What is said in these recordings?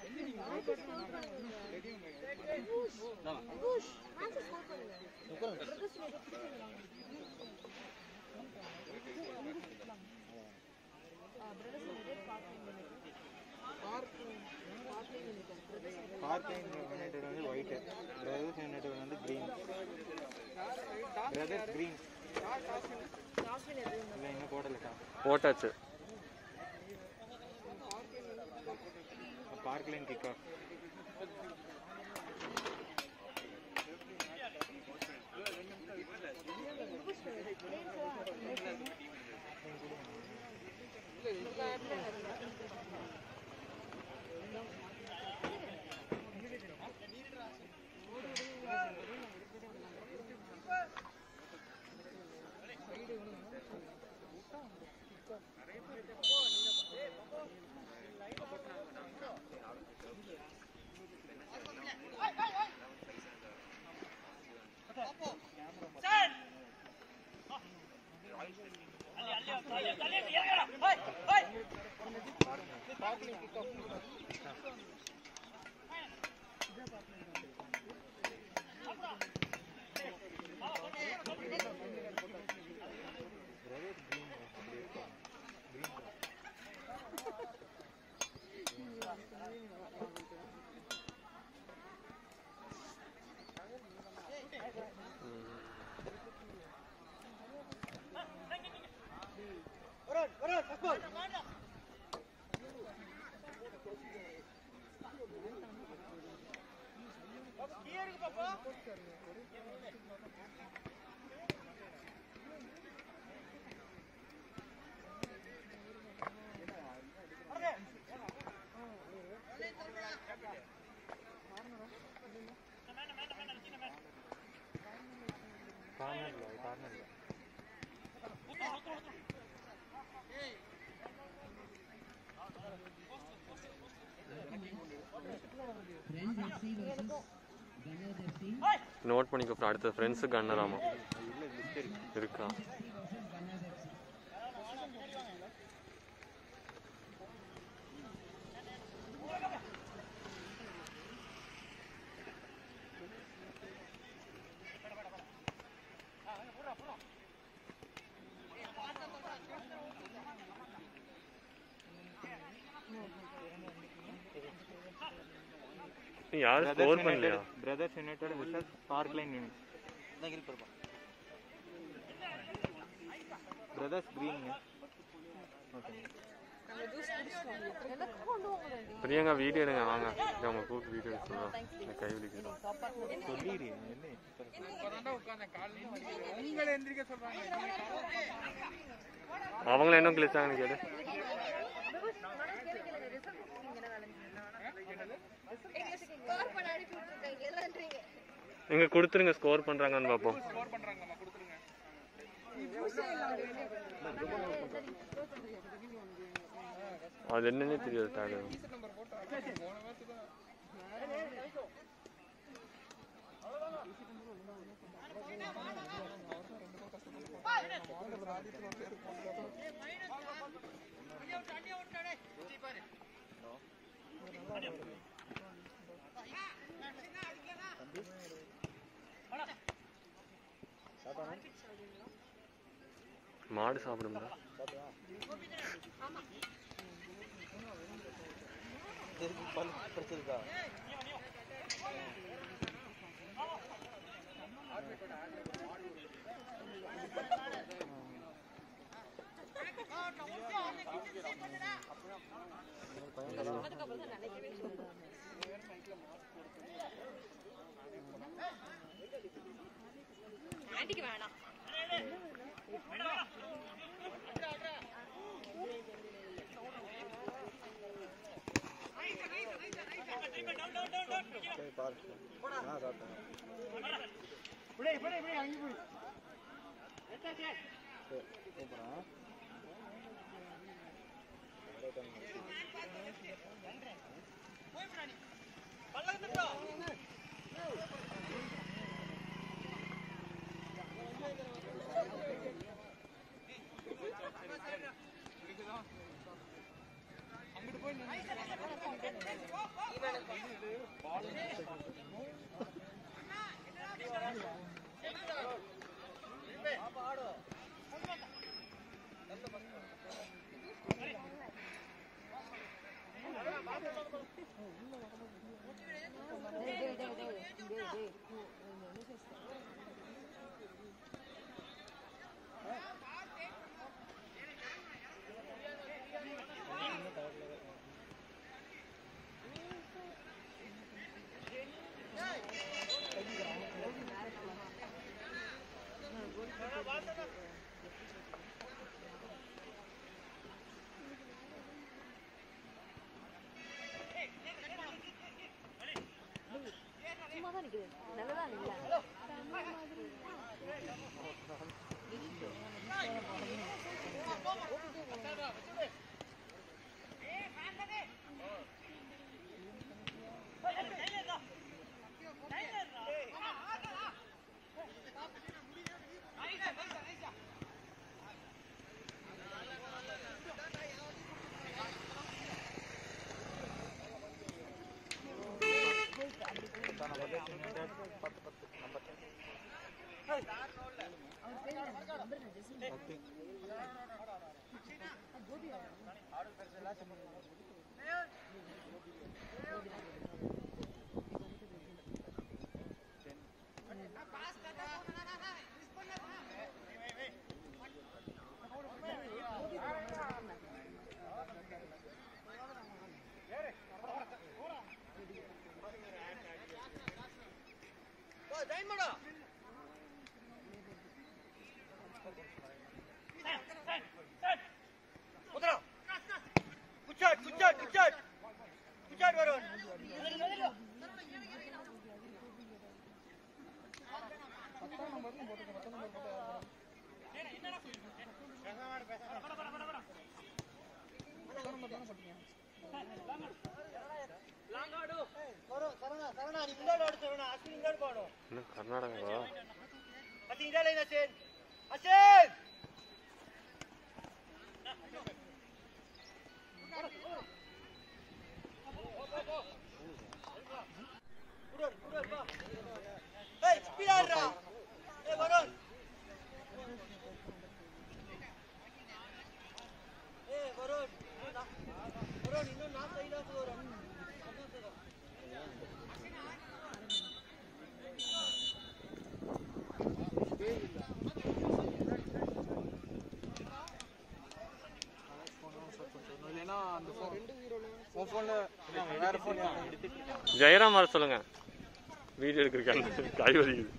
parking united வந்து white brothers united வந்து green brothers green இல்லை இன்னும் போடலக்கா போட்டாச்சு park line kick off brothers green அப்படி இருக்கும் க்ரீன் கார்னர்ல கார்னர்ல நோட் பண்ணிக்கோ அப்புறம் அடுத்த ஃப்ரெண்ட்ஸு கண்ணராமா இல்லை லிஸ்ட் இருக்கு இருக்கா நீ யாரும் ஸ்கோர் பண்ணலையா brothers united versus park line unit brothers க்ரீனுங்க ஓகே பிரியங்கா வீடியோ எடுங்க வாங்க இங்க அவங்க கூப்பிட்டு வீடியோ எடுக்க சொல்லுவாங்க கை வலிக்கிறோம் சொல்லிடு என்ன அவங்கள என்ன கிழிச்சாங்கன்னு கேளு ஸ்கோர் பண்ண அனுப்பி விட்டுருக்காங்க எல்லான்றீங்க நீங்க கொடுத்துருங்க ஸ்கோர் பண்றாங்கன்னு பார்ப்போம் அது என்னன்னே தெரியாது டேக் மாடு சாப்பிடுங்களா ஆண்டிக்கு வேணாம் அங்கிட்டு போய் சும்மா தான் நிக்குது நல்லதா இல்ல பத்து என்ன கர்நாடகாவா இல்லைன்னா அந்த ஃபோன் உன் ஃபோனில் வேறு ஃபோன் எடுத்துட்டு ஜெயராம் வர சொல்லுங்க வீடியோ எடுக்கிறக்கான கை வலிக்குது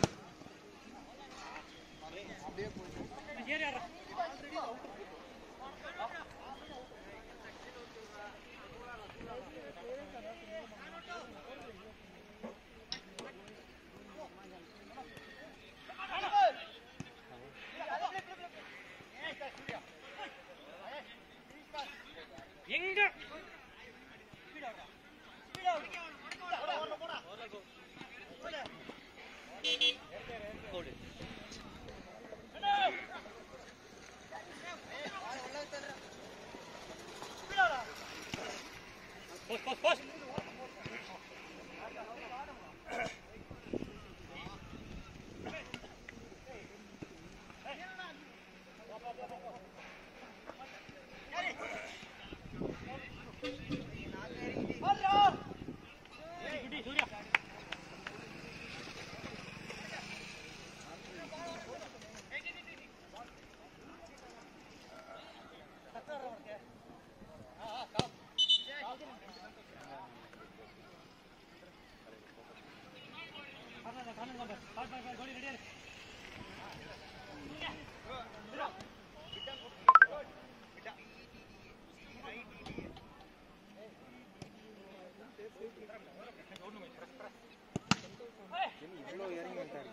இவ்வளோ இறங்கி வந்துட்டாரு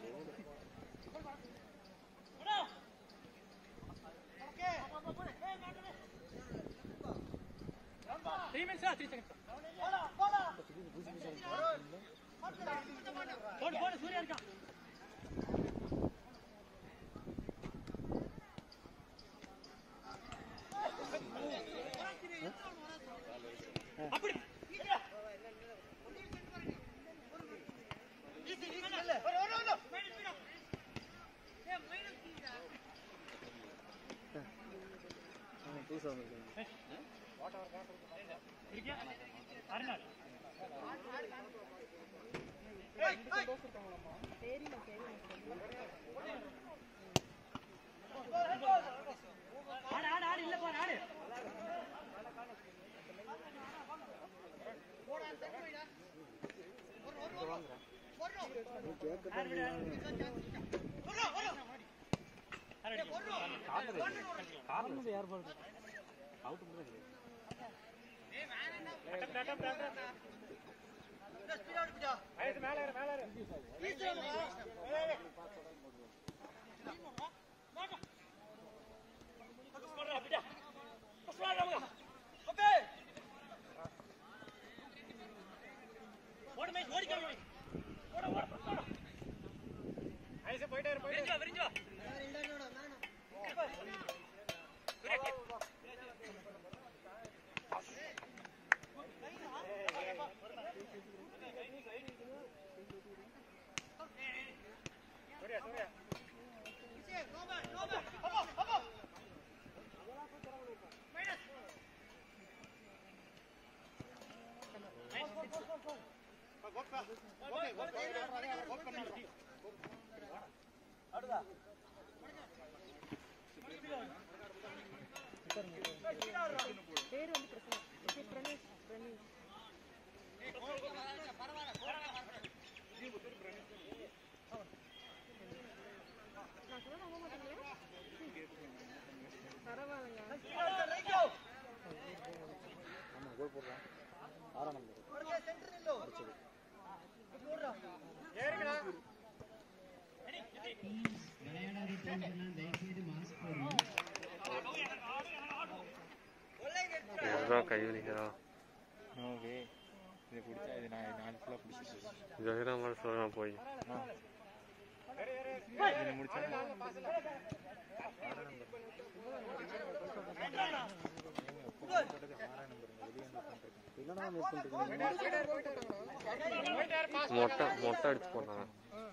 இதுதான் கை வலிக்கிறா ஓகே இது பிடிச்சா இது நான் நாலு ஃபுல்லாக பிடிச்சிட்டு ஜெகரா மாதிரி சொல்லலாம் போய் இது முடிச்சா மொட்டை மொட்டை அடிச்சு போட்டாங்க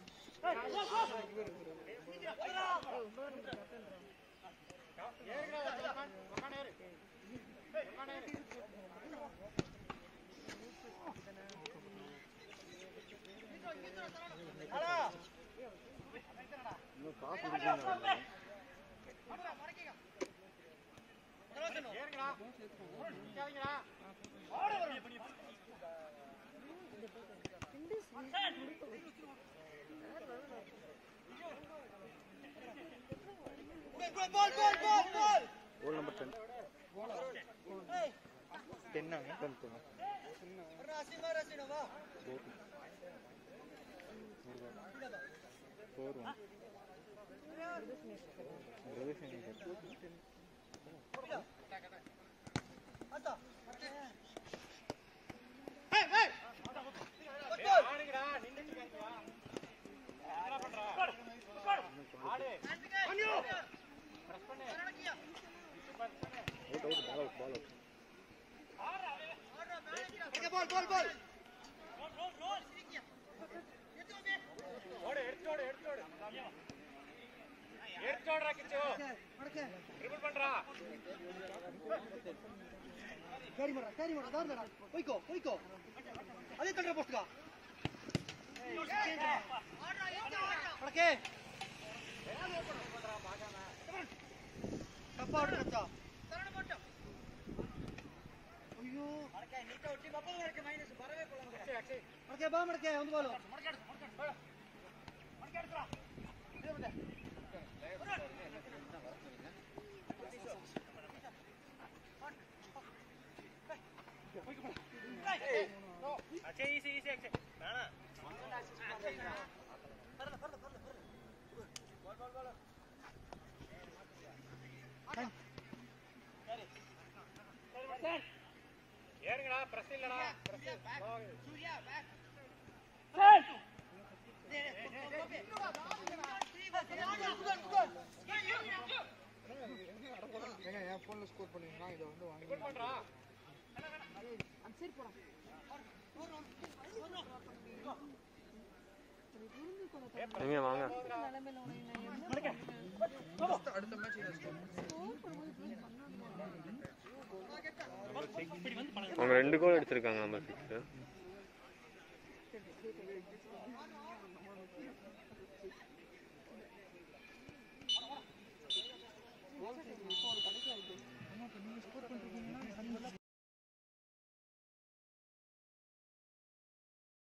ரோல் நம்பர் டென் டென்னாங்க tenth four one out out ball out ball out ಗಾಡಿ ಮಾಡ ಗಾಡಿ ಮಾಡ ದಾರ ದಾರ ಹೋಯ್ಕೋ ಹೋಯ್ಕೋ ಅದೇ ತಂಡ್ರೆ ಪೋಸ್ಟ್ಗ ಅಡಕೆ ತಪ್ಪ ಆರ್ಡರ್ ಅಂತ ಅಯ್ಯೋ ಮಡಕೆ ಬಾ ಮಡಕೆ ಒಂದು ಬಾಲು ஏங்க என் ஃபோனில் ஸ்கோர் பண்ணீங்கன்னா இதை வந்து வாங்கி எங்க வாங்க அடுத்த மேட்ச் அவங்க ரெண்டு கோல் அடிச்சிருக்காங்க நம்பர் சிக்ஸ்